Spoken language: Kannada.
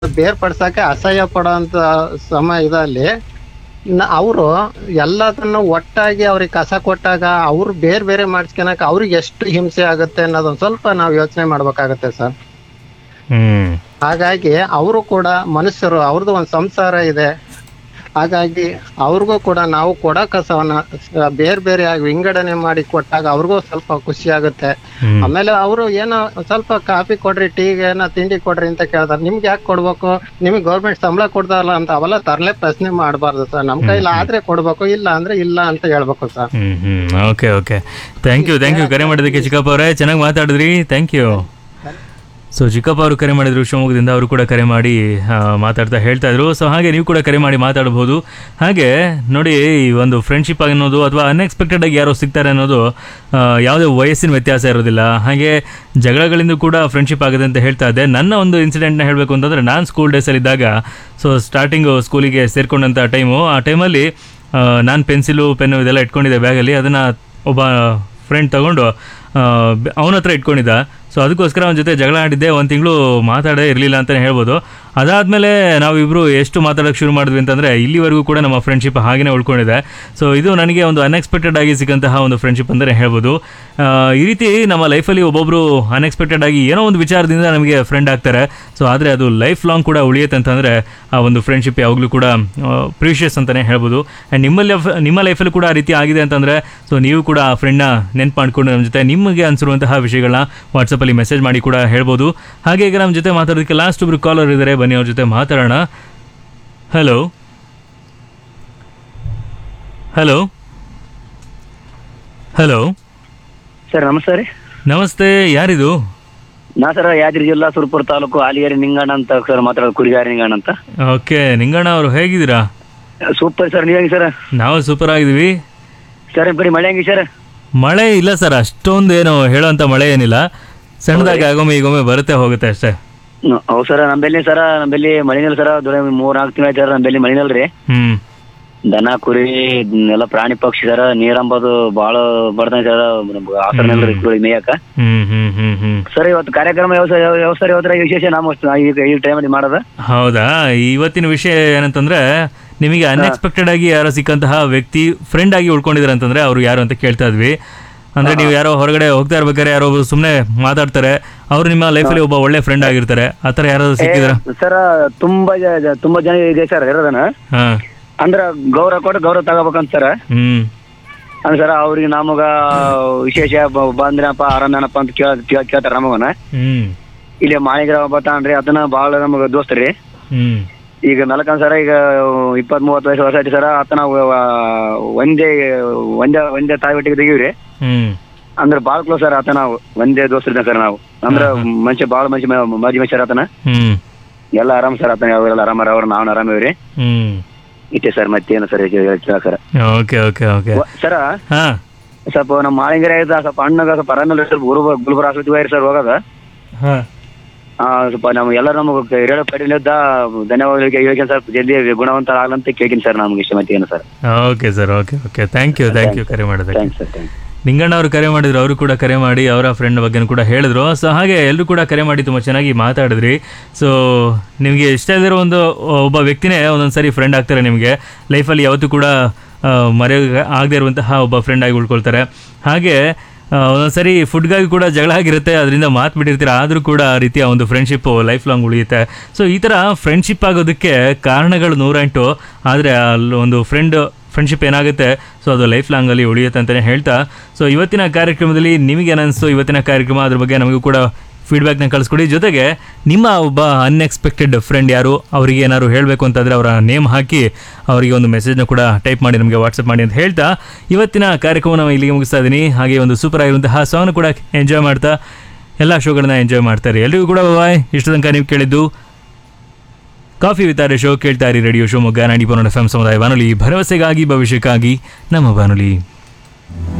ಬೇರ್ಪಡ್ಸಕ್ಕೆ ಅಸಹ್ಯ ಪಡೋಂತ ಸಮಯದಲ್ಲಿ ಅವರು ಎಲ್ಲದನ್ನು ಒಟ್ಟಾಗಿ ಅವ್ರಿಗೆ ಕಸ ಕೊಟ್ಟಾಗ ಅವ್ರು ಬೇರೆ ಬೇರೆ ಮಾಡಿಸ್ಕೊಳಕ್ ಅವ್ರಿಗೆ ಎಷ್ಟು ಹಿಂಸೆ ಆಗುತ್ತೆ ಅನ್ನೋದೊಂದ್ ಸ್ವಲ್ಪ ನಾವು ಯೋಚನೆ ಮಾಡ್ಬೇಕಾಗತ್ತೆ ಸರ್ ಹ್ಮ್ ಹಾಗಾಗಿ ಅವರು ಕೂಡ ಮನುಷ್ಯರು ಅವ್ರದ್ದು ಒಂದು ಸಂಸಾರ ಇದೆ ಹಾಗಾಗಿ ಅವ್ರಿಗೂ ಕೂಡ ನಾವು ಕೊಡೋ ಕಸವನ್ನ ಸ- ಬೇರೆ ಬೇರೆ ಆಗಿ ವಿಂಗಡಣೆ ಮಾಡಿ ಕೊಟ್ಟಾಗ ಅವ್ರಿಗೂ ಸ್ವಲ್ಪ ಖುಷಿ ಆಗುತ್ತೆ ಹ್ಮ್ ಆಮೇಲೆ ಅವರು ಏನೋ ಒಂದ್ ಸ್ವಲ್ಪ ಕಾಫಿ ಕೊಡ್ರಿ ಟೀಗೆ ಏನೋ ತಿಂಡಿ ಕೊಡ್ರಿ ಅಂತ ಕೇಳ್ತಾರೆ ನಿಮ್ಗೆ ಯಾಕೆ ಕೊಡ್ಬೇಕು ನಿಮಗೆ ಗೌರ್ಮೆಂಟ್ ಸಂಬಳ ಕೊಡ್ತಾರಲ್ಲ ಅಂತ ಅವೆಲ್ಲ ತರಲೆ ಪ್ರಶ್ನೆ ಮಾಡಬಾರ್ದು ಸರ್ ನಮ್ ಕೈಲಿ ಆದ್ರೆ ಕೊಡ್ಬೇಕು ಇಲ್ಲ ಅಂದ್ರೆ ಇಲ್ಲ ಅಂತ ಹೇಳ್ಬೇಕು sir hmm hmm okay okay thank you thank you ಕರೆ ಮಾಡಿದ್ದಕ್ಕೆ ಚಿಕ್ಕಪ್ಪ ಅವರೇ ಚೆನ್ನಾಗಿ ಮಾತಾಡಿದ್ರಿ ಥ್ಯಾಂಕ್ ಯು ಸೊ ಚಿಕ್ಕಪ್ಪ ಅವರು ಕರೆ ಮಾಡಿದ್ರು ಶಿವಮೊಗ್ಗದಿಂದ ಅವರು ಕೂಡ ಕರೆ ಮಾಡಿ ಆ, ಮಾತಾಡ್ತಾ ಹೇಳ್ತಾ ಇದ್ರು ಸೊ ಹಾಗೆ ನೀವು ಕೂಡ ಕರೆ ಮಾಡಿ ಮಾತಾಡಬಹುದು ಹಾಗೆ ನೋಡಿ ಈ ಒಂದು ಫ್ರೆಂಡ್ಶಿಪ್ ಅನ್ನೋದು ಅಥವಾ ಅನ್ಎಕ್ಸ್ಪೆಕ್ಟೆಡ್ ಆಗಿ ಯಾರೋ ಸಿಗ್ತಾರೆ ಅನ್ನೋದು ಆ, ಯಾವುದೇ ವಯಸ್ಸಿನ ವ್ಯತ್ಯಾಸ ಇರೋದಿಲ್ಲ ಹಾಗೆ ಜಗಳಗಳಿಂದ ಕೂಡ ಫ್ರೆಂಡ್ಶಿಪ್ ಆಗುತ್ತೆ ಅಂತ ಹೇಳ್ತಾ ಇದ್ದೆ ನನ್ನ ಒಂದು ಇನ್ಸಿಡೆಂಟ್ನ ಹೇಳಬೇಕು ಅಂತಂದರೆ ನಾನು ಸ್ಕೂಲ್ ಡೇಸಲ್ಲಿ ಇದ್ದಾಗ ಸೊ ಸ್ಟಾರ್ಟಿಂಗು ಸ್ಕೂಲಿಗೆ ಸೇರ್ಕೊಂಡಂಥ ಟೈಮು ಆ ಟೈಮಲ್ಲಿ ನಾನು ಪೆನ್ಸಿಲು ಪೆನ್ನು ಇದೆಲ್ಲ ಇಟ್ಕೊಂಡಿದ್ದೆ ಬ್ಯಾಗಲ್ಲಿ ಅದನ್ನು ಒಬ್ಬ ಫ್ರೆಂಡ್ ತಗೊಂಡು ಅವನ ಹತ್ರ ಇಟ್ಕೊಂಡಿದ್ದ ಸೊ ಅದಕ್ಕೋಸ್ಕರ ಅವನ ಜೊತೆ ಜಗಳ ಆಡಿದ್ದೆ ಒಂದು ತಿಂಗಳು ಮಾತಾಡೇ ಇರಲಿಲ್ಲ ಅಂತಲೇ ಹೇಳ್ಬೋದು ಅದಾದಮೇಲೆ ನಾವಿಬ್ಬರು ಎಷ್ಟು ಮಾತಾಡೋಕ್ಕೆ ಶುರು ಮಾಡಿದ್ವಿ ಅಂತಂದರೆ ಇಲ್ಲಿವರೆಗೂ ಕೂಡ ನಮ್ಮ ಫ್ರೆಂಡ್ಶಿಪ್ ಹಾಗೇ ಉಳ್ಕೊಂಡಿದೆ ಸೊ ಇದು ನನಗೆ ಒಂದು ಅನ್ಎಕ್ಸ್ಪೆಕ್ಟೆಡ್ ಆಗಿ ಸಿಕ್ಕಂತಹ ಒಂದು ಫ್ರೆಂಡ್ಶಿಪ್ ಅಂತಲೇ ಹೇಳ್ಬೋದು ಆ, ಈ ರೀತಿ ನಮ್ಮ ಲೈಫಲ್ಲಿ ಒಬ್ಬೊಬ್ಬರು ಅನ್ಎಕ್ಸ್ಪೆಕ್ಟೆಡ್ ಆಗಿ ಏನೋ ಒಂದು ವಿಚಾರದಿಂದ ನಮಗೆ ಫ್ರೆಂಡ್ ಆಗ್ತಾರೆ ಸೊ ಆದರೆ ಅದು ಲೈಫ್ ಲಾಂಗ್ ಕೂಡ ಉಳಿಯುತ್ತೆ ಅಂತಂದರೆ ಆ ಒಂದು ಫ್ರೆಂಡ್ಶಿಪ್ ಯಾವಾಗಲೂ ಕೂಡ ಪ್ರೀಷಿಯಸ್ ಅಂತಲೇ ಹೇಳ್ಬೋದು ಆ್ಯಂಡ್ ನಿಮ್ಮ ಲೈಫ್ ನಿಮ್ಮ ಲೈಫಲ್ಲಿ ಕೂಡ ಆ ರೀತಿ ಆಗಿದೆ ಅಂತಂದರೆ ಸೊ ನೀವು ಕೂಡ ಆ ಫ್ರೆಂಡ್ನ ನೆನ್ಪು ಮಾಡಿಕೊಂಡು ನಮ್ಮ ಜೊತೆ ನಿಮಗೆ ಅನಿಸಿರುವಂತಹ ವಿಷಯಗಳನ್ನ ವಾಟ್ಸಪ್ಪಲ್ಲಿ ಮೆಸೇಜ್ ಮಾಡಿ ಕೂಡ ಹೇಳ್ಬೋದು ಹಾಗೆ ಈಗ ನಮ್ಮ ಜೊತೆ ಮಾತಾಡೋದಕ್ಕೆ ಲಾಸ್ಟ್ ಒಬ್ರು ಕಾಲರ್ ಇದ್ದಾರೆ ಬನ್ನಿ ಅವ್ರ ಜೊತೆ ಮಾತಾಡೋಣ ಹಲೋ ಹಲೋ ಹಲೋ ಸರ್ ನಮಸ್ತೆ ರೀ ನಮಸ್ತೆ ಯಾರಿದು ನಾ ಸರ್ ಯಾದಗಿರಿ ಜಿಲ್ಲಾ ಸುರಪುರ ತಾಲೂಕು ಆಲಿಗೇರಿ ನಿಂಗಣ್ಣ ಅಂತ ಸರ್ ಮಾತಾಡೋದು ಕುರಿಗಾರಿ ನಿಂಗಣ್ಣ ಅಂತ ಓಕೆ ನಿಂಗಣ್ಣ ಅವರು ಹೇಗಿದ್ದೀರಾ ಸೂಪರ್ ಸರ್ ನೀವು ಹೆಂಗೆ ಸರ್ ನಾವು ಸೂಪರ್ ಆಗಿದ್ದೀವಿ ಸರ್ ನಿಮ್ಮ ಕಡೆ ಮಳೆ ಹೆಂಗೆ ಸರ್ ಮಳೆ ಇಲ್ಲ ಸರ್ ಅಷ್ಟೊಂದು ಏನು ಹೇಳೋಂಥ ಮಳೆ ಏನಿಲ್ಲ ಸಣ್ಣದಾಗಿ ಆಗೊಮ್ಮೆ ಈಗೊಮ್ಮೆ ಬರುತ್ತೆ ಹೋಗುತ್ತೆ ಅಷ್ಟೇ ಹ್ಮ್, ಹೌದು ಸರ್ ನಮ್ಮಲ್ಲಿ ಸರ ನಮ್ಮಲ್ಲಿ ಮಳಿನಲ್ ಸರ ದೊಡ್ಡ ಮೂರ್ ನಾಲ್ಕು ತಿಂಗಳು ಆಯ್ತು ಸರ್ ನಮ್ಮಲ್ಲಿ ಮಳಿನಲ್ ರೀ ಹ್ಮ್ ದನ ಕುರಿ ಎಲ್ಲ ಪ್ರಾಣಿ ಪಕ್ಷಿ ಸರ ನೀರಂಬೋದು ಭಾಳ ಬರ್ತಾನೆ ಸರ್ ಆಸರ ಕುರಿ ಮೇಯಕ ಹ್ಮ್ ಹ್ಮ್ ಹ್ಮ್ ಹ್ಮ್ ಸರ್ ಇವತ್ತು ಕಾರ್ಯಕ್ರಮ ಯಾವ ಸರ್ ಯಾವ ಸರ್ ಇವತ್ತರ ವಿಶೇಷ ನಮ್ಮ ಈಗ ಈ ಟೈಮಲ್ಲಿ ಮಾಡೋದ ಹೌದಾ ಇವತ್ತಿನ ವಿಷಯ ಏನಂತಂದ್ರೆ ನಿಮಗೆ ಅನ್ಎಕ್ಸ್ಪೆಕ್ಟೆಡ್ ಆಗಿ ಯಾರೋ ಸಿಕ್ಕಂತಹ ವ್ಯಕ್ತಿ ಫ್ರೆಂಡ್ ಆಗಿ ಉಳ್ಕೊಂಡಿದ್ದಾರೆ ಅಂತಂದ್ರೆ ಅವ್ರು ಯಾರು ಅಂತ ಕೇಳ್ತಾ ಇದ್ವಿ ಅಂದ್ರೆ ನೀವು ಯಾರೋ ಹೊರಗಡೆ ಹೋಗ್ತಾ ಇರ್ಬೇಕಾದ್ರೆ ಯಾರೋ ಒಬ್ರು ಸುಮ್ಮನೆ ಮಾತಾಡ್ತಾರೆ ಅವ್ರು ನಿಮ್ಮ ಲೈಫಲ್ಲಿ ಒಬ್ಬ ಒಳ್ಳೆ ಫ್ರೆಂಡ್ ಆಗಿರ್ತಾರೆ ಆ ಥರ ಯಾರಾದ್ರು ಸಿಕ್ಕಿದ್ರ ಸರ್ ತುಂಬಾ ಜ- ಜ- ತುಂಬಾ ಜನ ಇದೆ ಸರ್ ಇರೋದನ ಹಾ ಅಂದ್ರ ಗೌರವ ಕೊಟ್ಟು ಗೌರವ ತಗೋಬೇಕಂತ ಸರ್ ಹ್ಮ್ ಅಂದ್ರೆ ಸರ್ ಅವ್ರಿಗೆ ನಮಗ ವಿಶೇಷ ಬ- ಬಂದ್ರಪ್ಪ ಆರಾಮೇನಪ್ಪ ಅಂತ ಕೇಳ ಕೇಳ್- ಕೇಳ್ತಾರ ನಮಗನ ಹ್ಮ್ ಇಲ್ಲಿ ಮಾಳಿಗ್ರಾಮ ಬರ್ತಾನ್ರಿ ಅದನ್ನ ಭಾಳ ನಮಗ ದೋಸ್ತ್ರಿ ಹ್ಮ್ ಈಗ ಮೆಲಕನ್ ಸರ ಈಗ ಇಪ್ಪತ್ತ್ ಮೂವತ್ತು ವಯಸ್ಸು ವರ್ಷ ಐತಿ ಸರ ಆತನ ವ- ಒಂದೇ ಒಂದೇ ಒಂದೇ ತಾಯಿ ಒಟ್ಟಿಗೆ ತೆಗಿವ್ರಿ ಹ್ಮ್ ಅಂದ್ರ ಭಾಳ ಕ್ಲೋಸ್ ಸರ್ ಆತನ ಒಂದೇ ದೋಸ್ತಿದ್ದ ಸರ್ ನಾವು ಅಂದ್ರ ಮನುಷ್ಯ ಭಾಳ ಮನುಷ್ಯ ಮಾಜಿ ಮನುಷ್ಯರ ಆತನ ಹ್ಮ್ ಎಲ್ಲ ಆರಾಮ್ ಸರ್ ಆತನ ಅವರೆಲ್ಲ ಆರಾಮರ ಅವ್ರು ನಾವು ಆರಾಮಿವ್ರಿ ಹ್ಮ್ ಇಟ್ಟೆ ಸರ್ ಮತ್ತೇನು ಸರ್ ಕೇಳ sir okay okay okay sir ಹಾ ಸ್ವಲ್ಪ ನಮ್ಮ ಮಾಳಿಂಗರ ಐತ ಸ್ವಲ್ಪ ಅಣ್ಣಗ ಸ್ವಲ್ಪ ಆರಾಮಿಲ್ಲ ಸ್ವಲ್ಪ ಗುರು ಗುಲ್ಬರ್ ಆಸ್ಪತ್ರೆ ಹೋಗ್ರಿ ಸರ್ ಹೋಗದ ಹಾ ಆ, ಸ್ವಲ್ಪ ನಾವು ಎಲ್ಲರೂ ನಮಗೆ ರೇಡಿಯೋ ಕಡೆಯಿಂದ ಧನ್ಯವಾದ ಹೇಳ್ತೀನಿ ಸರ್ ಜಲ್ದಿ ಗುಣವಂತರ ಆಗ್ಲಂತ ಕೇಳ್ತೀನಿ ಸರ್ ನಮ್ಗೆ ಇಷ್ಟ ಮತ್ತೇನು sir okay sir okay okay thank you thank you ಕರೆ ಮಾಡೋದಕ್ಕೆ ಥ್ಯಾಂಕ್ಸ್ ಸರ್ ಥ್ಯಾಂಕ್ಸ್ ನಿಂಗಣ್ಣ ಅವರು ಕರೆ ಮಾಡಿದ್ರು ಅವರು ಕೂಡ ಕರೆ ಮಾಡಿ ಅವರ ಫ್ರೆಂಡ್ ಬಗ್ಗೆ ಕೂಡ ಹೇಳಿದ್ರು ಸೊ ಹಾಗೆ ಎಲ್ಲರೂ ಕೂಡ ಕರೆ ಮಾಡಿ ತುಂಬ ಚೆನ್ನಾಗಿ ಮಾತಾಡಿದ್ರಿ ಸೊ ನಿಮಗೆ ಇಷ್ಟ ಇದ್ದಿರೋ ಒಂದು ಒಬ್ಬ ವ್ಯಕ್ತಿನೇ ಒಂದೊಂದು ಸರಿ ಫ್ರೆಂಡ್ ಆಗ್ತಾರೆ ನಿಮಗೆ ಲೈಫಲ್ಲಿ ಯಾವತ್ತೂ ಕೂಡ ಮರೆ ಆಗದೆ ಇರುವಂತಹ ಒಬ್ಬ ಫ್ರೆಂಡ್ ಆಗಿ ಉಳ್ಕೊಳ್ತಾರೆ ಹಾಗೆ ಆ, ಒಂದೊಂದು ಸರಿ ಫುಡ್ಗಾಗಿ ಕೂಡ ಜಗಳ ಆಗಿರುತ್ತೆ ಅದರಿಂದ ಮಾತು ಬಿಟ್ಟಿರ್ತೀರ ಆದರೂ ಕೂಡ ಆ ರೀತಿಯ ಒಂದು ಫ್ರೆಂಡ್ಶಿಪ್ಪು ಲೈಫ್ ಲಾಂಗ್ ಉಳಿಯುತ್ತೆ ಸೊ ಈ ಥರ ಫ್ರೆಂಡ್ಶಿಪ್ ಆಗೋದಕ್ಕೆ ಕಾರಣಗಳು ನೂರೆಂಟು ಆದರೆ ಅಲ್ಲಿ ಒಂದು ಫ್ರೆಂಡ್ ಫ್ರೆಂಡ್ಶಿಪ್ ಏನಾಗುತ್ತೆ ಸೊ ಅದು ಲೈಫ್ ಲಾಂಗಲ್ಲಿ ಉಳಿಯುತ್ತೆ ಅಂತಲೇ ಹೇಳ್ತಾ ಸೊ ಇವತ್ತಿನ ಕಾರ್ಯಕ್ರಮದಲ್ಲಿ ನಿಮಗೆ ಅನಿಸ್ತು ಇವತ್ತಿನ ಕಾರ್ಯಕ್ರಮ ಅದ್ರ ಬಗ್ಗೆ ನಮಗೂ ಕೂಡ ಫೀಡ್ಬ್ಯಾಕ್ನ ಕಳಿಸ್ಕೊಡಿ ಜೊತೆಗೆ ನಿಮ್ಮ ಒಬ್ಬ ಅನ್ಎಕ್ಸ್ಪೆಕ್ಟೆಡ್ ಫ್ರೆಂಡ್ ಯಾರು ಅವರಿಗೆ ಏನಾದ್ರು ಹೇಳಬೇಕು ಅಂತಂದರೆ ಅವರ ನೇಮ್ ಹಾಕಿ ಅವರಿಗೆ ಒಂದು ಮೆಸೇಜ್ನ ಕೂಡ ಟೈಪ್ ಮಾಡಿ ನಮಗೆ ವಾಟ್ಸಪ್ ಮಾಡಿ ಅಂತ ಹೇಳ್ತಾ ಇವತ್ತಿನ ಕಾರ್ಯಕ್ರಮ ನಾವು ಇಲ್ಲಿಗೆ ಮುಗಿಸ್ತಾ ಇದ್ದೀನಿ ಹಾಗೆ ಒಂದು ಸೂಪರ್ ಆಗಿರುವಂತಹ ಸಾಂಗ್ನ ಕೂಡ ಎಂಜಾಯ್ ಮಾಡ್ತಾ ಎಲ್ಲ ಶೋಗಳನ್ನ ಎಂಜಾಯ್ ಮಾಡ್ತಾರೆ ಎಲ್ರಿಗೂ ಕೂಡ ಬಾಯ್ ಇಷ್ಟು ತನಕ ನೀವು ಕೇಳಿದ್ದು ಕಾಫಿ ವಿತಾರೆ ಶೋ ಕೇಳ್ತಾ ಇರಿ ರೇಡಿಯೋ ಶಿವಮೊಗ್ಗ ನಾಡಿ ಎಫ್ ಎಂ ಸಮುದಾಯ ಬಾನುಲಿ ಭರವಸೆಗಾಗಿ ಭವಿಷ್ಯಕ್ಕಾಗಿ ನಮ್ಮ ಬಾನುಲಿ